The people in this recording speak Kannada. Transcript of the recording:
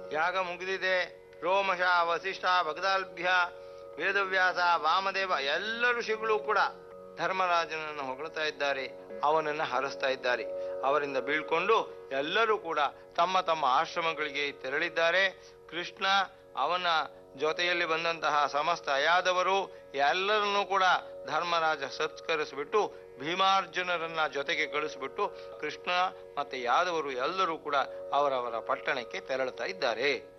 ಯಾಗ ಮುಗಿದಿದೆ ರೋಮಶ ವಸಿಷ್ಠ ಭಗದಾಲ್ಭ್ಯ ವೇದವ್ಯಾಸ ವಾಮದೇವ ಎಲ್ಲ ಋಷಿಗಳು ಕೂಡ ಧರ್ಮರಾಜನನ್ನು ಹೊಗಳ್ತಾ ಇದ್ದಾರೆ ಅವನನ್ನು ಹರಸ್ತಾ ಇದ್ದಾರೆ ಅವರಿಂದ ಬೀಳ್ಕೊಂಡು ಎಲ್ಲರೂ ಕೂಡ ತಮ್ಮ ತಮ್ಮ ಆಶ್ರಮಗಳಿಗೆ ತೆರಳಿದ್ದಾರೆ ಕೃಷ್ಣ ಅವನ ಜೊತೆಯಲ್ಲಿ ಬಂದಂತಹ ಸಮಸ್ತ ಯಾದವರು ಎಲ್ಲರನ್ನೂ ಕೂಡ ಧರ್ಮರಾಜ ಸತ್ಕರಿಸಿಬಿಟ್ಟು ಭೀಮಾರ್ಜುನರನ್ನ ಜೊತೆಗೆ ಕಳಿಸಿಬಿಟ್ಟು ಕೃಷ್ಣ ಮತ್ತೆ ಯಾದವರು ಎಲ್ಲರೂ ಕೂಡ ಅವರವರ ಪಟ್ಟಣಕ್ಕೆ ತೆರಳುತ್ತಾ ಇದ್ದಾರೆ